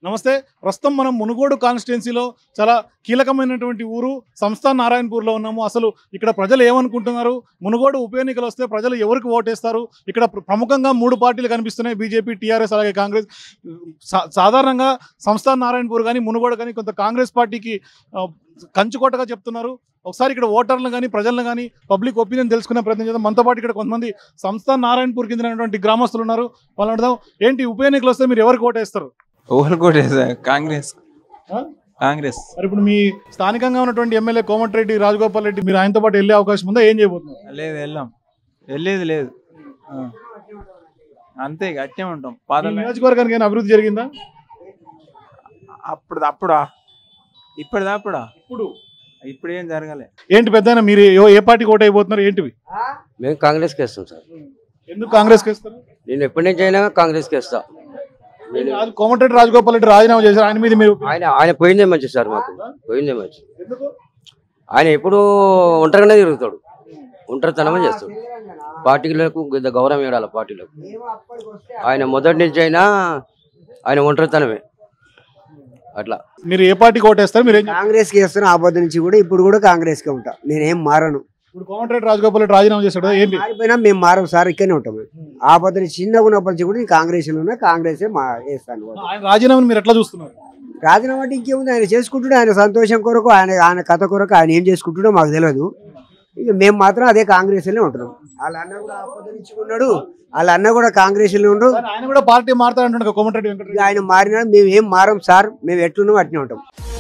నమస్తే ప్రస్తుతం మనం మునుగోడు కాన్స్టిట్యున్సీలో చాలా కీలకమైనటువంటి ఊరు సంస్థాన్ నారాయణపూర్లో ఉన్నాము అసలు ఇక్కడ ప్రజలు ఏమనుకుంటున్నారు మునుగోడు ఉప ఎన్నికలు వస్తే ప్రజలు ఎవరికి ఓటేస్తారు ఇక్కడ ప్ర- ప్రముఖంగా మూడు పార్టీలు కనిపిస్తున్నాయి బీజేపీ టీఆర్ఎస్ అలాగే కాంగ్రెస్ సా- సాధారణంగా సంస్థాన్ నారాయణపూర్ కానీ మునుగోడు కానీ కొంత కాంగ్రెస్ పార్టీకి ఆ, కంచుకోటగా చెప్తున్నారు ఒకసారి ఇక్కడ ఓటర్లను కానీ ప్రజలను కానీ పబ్లిక్ ఒపీనియన్ తెలుసుకునే ప్రయత్నం చేద్దాం మనతో పాటు ఇక్కడ కొంతమంది సంస్థాన్ నారాయణపూర్ కిందటువంటి గ్రామస్తులు ఉన్నారు వాళ్ళని అడుగుదాం ఏంటి ఉప ఎన్నికలు వస్తే మీరు ఎవరికి ఓటేస్తారు ఓహల్ కొట్టేసా కాంగ్రెస్ ఆ? కాంగ్రెస్ మరి ఇప్పుడు మీ స్థానికంగా ఉన్నటువంటి ఎమ్మెల్యే కోమటిరెడ్డి రాజగోపాల్ రెడ్డి మీరు ఆయనతో పాటు వెళ్ళే అవకాశం ఉందా ఏం చేయబోతున్నారు లేదు వెళ్ళాం వెళ్ళేది లేదు ఆ. అంతే ఇక అట్టే ఉంటాం పాత ఈ నియోజకవర్గానికి ఏమైనా అభివృద్ధి జరిగిందా అప్పుడు అప్పుడా ఇప్పటిదా అప్పుడా ఇప్పుడు ఇప్పుడు ఏం జరగలే ఏంటి పెద్ద మీరు ఏ- ఏ పార్టీకి ఓటు అయిపోతున్నారు ఏంటివి మేము కాంగ్రెస్కి వేస్తాం సార్ ఎందుకు కాంగ్రెస్కి ఇస్తారు నేను ఎప్పటి నుంచి అయినా కాంగ్రెస్కి వేస్తా నేను అది కోమటిరెడ్డి రాజగోపాల్ రెడ్డి రాజీనామా చేశారు ఆయన మీద మీరు ఆయన ఆయన పోయిందే మంచి సార్ మాకు పోయిందే మంచి ఎందుకు ఆయన ఎప్పుడు ఒంటరిగానే తిరుగుతాడు ఒంటరితనమే చేస్తాడు పార్టీలకు పెద్ద గౌరవం ఇవ్వాలి పార్టీలకు ఆయన మొదటి నుంచి అయినా ఆయన ఒంటరితనమే అట్లా మీరు ఏ పార్టీకి ఓటేస్తారు మీరు ఏం చేస్తారు? కాంగ్రెస్ కి వేస్తున్న ఆపద నుంచి కూడా ఇప్పుడు కూడా కాంగ్రెస్ కే ఉంటా నేనేం మారను ఇప్పుడు కోమటిరెడ్డి రాజగోపాల్ రెడ్డి రాజీనామా చేశాడు కదా, ఏంటి మారిపోయినా మేము మారం సార్ ఇక్కడనే ఉంటాం ఆపద నుంచి చిన్నగా ఉన్నప్పటి నుంచి కూడా నేను కాంగ్రెస్ ఉన్నా కాంగ్రెస్ మా వేస్తాను కూడా. ఆయన రాజీనామాని మీరు ఎట్లా చూస్తున్నారు రాజీనామా అంటే ఇంకేముంది ఆయన చేసుకుంటున్నా ఆయన సంతోషం కొరకు ఆయన ఆయన కథ కొరకు ఆయన ఏం చేసుకుంటుడో మాకు తెలియదు ఇక మేము మాత్రం అదే కాంగ్రెస్ లోనే ఉంటున్నాం వాళ్ళ అన్న కూడా ఆపద నుంచి ఉన్నాడు వాళ్ళ అన్న కూడా కాంగ్రెస్ లో ఉండు కానీ ఆయన కూడా పార్టీ మారుతాడంటున్నాడు కదా కోమటిరెడ్డి వెంకటరెడ్డి ఇక ఆయన మారినా మేము ఏం మారం సార్ మేము ఎట్లున్నాం అట్నే ఉంటాం